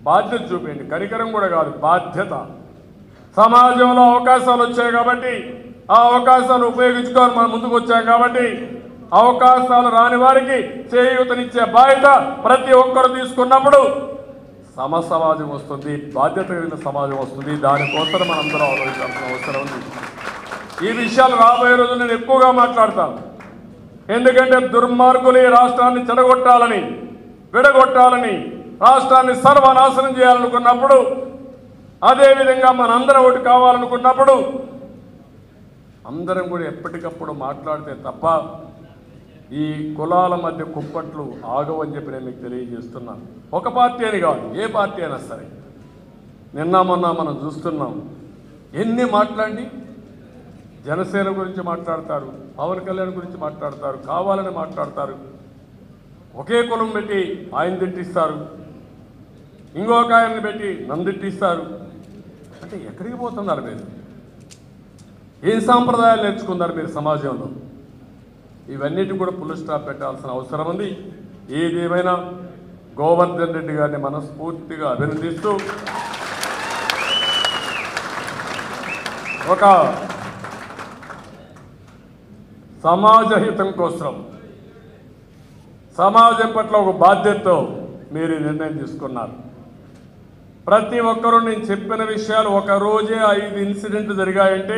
బాధ్యత చూపించండి కనికరం కూడా కాదు బాధ్యత సమాజంలో అవకాశాలు వచ్చాయి కాబట్టి ఆ అవకాశాలు ఉపయోగించుకొని మనం ముందుకు వచ్చాం కాబట్టి అవకాశాలు రాని వారికి చేయూతనిచ్చే బాధ్యత ప్రతి ఒక్కరు తీసుకున్నప్పుడు సమ సమాజం వస్తుంది బాధ్యత కలిగిన సమాజం వస్తుంది దానికోసం మనందరం ఆలోచించాల్సిన అవసరం ఉంది ఈ విషయాలు రాబోయే రోజులు నేను ఎక్కువగా మాట్లాడతాను ఎందుకంటే దుర్మార్గులు ఈ రాష్ట్రాన్ని చెడగొట్టాలని విడగొట్టాలని రాష్ట్రాన్ని సర్వనాశనం చేయాలనుకున్నప్పుడు అదేవిధంగా మనందరం ఒకటి కావాలనుకున్నప్పుడు అందరం కూడా ఎప్పటికప్పుడు మాట్లాడితే తప్ప ఈ కులాల మధ్య కుప్పట్లు ఆగవని చెప్పి నేను మీకు తెలియజేస్తున్నాను ఒక పార్టీ అని కాదు ఏ పార్టీ అయినా సరే నిన్న మొన్న మనం చూస్తున్నాం ఎన్ని మాట్లాడి జనసేన గురించి మాట్లాడతారు పవన్ కళ్యాణ్ గురించి మాట్లాడతారు కావాలని మాట్లాడతారు ఒకే కులం పెట్టి ఆయన తిట్టిస్తారు ఇంకొక ఆయన్ని పెట్టి నన్ను తిట్టిస్తారు అంటే ఎక్కడికి పోతున్నారు మీరు ఏం సాంప్రదాయాలు నేర్చుకున్నారు మీరు సమాజంలో ఇవన్నిటి కూడా పుల్ స్టాప్ పెట్టాల్సిన అవసరం ఉంది ఏదేమైనా గోవర్ధన్ రెడ్డి గారిని మనస్ఫూర్తిగా అభినందిస్తూ ఒక సమాజ హితం కోసం సమాజం పట్ల ఒక బాధ్యతతో మీరు ఈ నిర్ణయం తీసుకున్నారు ప్రతి ఒక్కరూ నేను చెప్పిన విషయాలు ఒక రోజే ఐదు ఇన్సిడెంట్లు జరిగాయంటే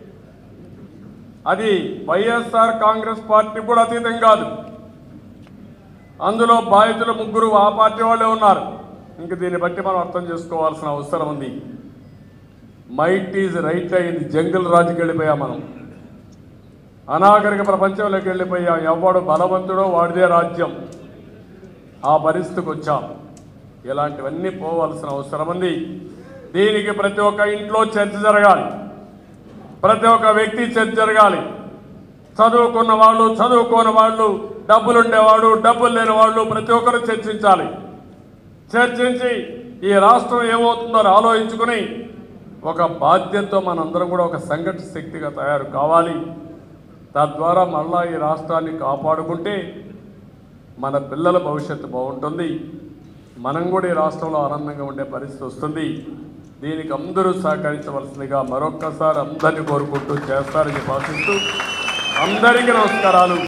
అది వైఎస్ఆర్ కాంగ్రెస్ పార్టీ కూడా అతీతం కాదు అందులో బాధితులు ముగ్గురు ఆ పార్టీ వాళ్ళే ఉన్నారు ఇంక దీన్ని బట్టి మనం అర్థం చేసుకోవాల్సిన అవసరం ఉంది మైట్ ఈజ్ రైట్ అయింది జంగిల్ రాజుకి వెళ్ళిపోయాం మనం అనాగరిక ప్రపంచంలోకి వెళ్ళిపోయాం ఎవడు బలవంతుడో వాడిదే రాజ్యం ఆ పరిస్థితికి వచ్చాం ఇలాంటివన్నీ పోవాల్సిన అవసరం ఉంది దీనికి ప్రతి ఒక్క ఇంట్లో చర్చ జరగాలి ప్రతి ఒక్క వ్యక్తి చర్చ జరగాలి చదువుకున్న వాళ్ళు చదువుకోని వాళ్ళు డబ్బులుండేవాడు డబ్బులు లేని వాళ్ళు ప్రతి ఒక్కరు చర్చించాలి చర్చించి ఈ రాష్ట్రం ఏమవుతుందో అని ఆలోచించుకుని ఒక బాధ్యతతో మనందరం కూడా ఒక సంఘట శక్తిగా తయారు కావాలి తద్వారా మళ్ళా ఈ రాష్ట్రాన్ని కాపాడుకుంటే మన పిల్లల భవిష్యత్తు బాగుంటుంది మనం కూడా ఈ రాష్ట్రంలో ఆనందంగా ఉండే పరిస్థితి వస్తుంది దీనికి అందరూ సహకరించవలసిందిగా మరొక్కసారి అందరినీ కోరుకుంటూ చేస్తారని ఆశిస్తూ అందరికీ నమస్కారాలు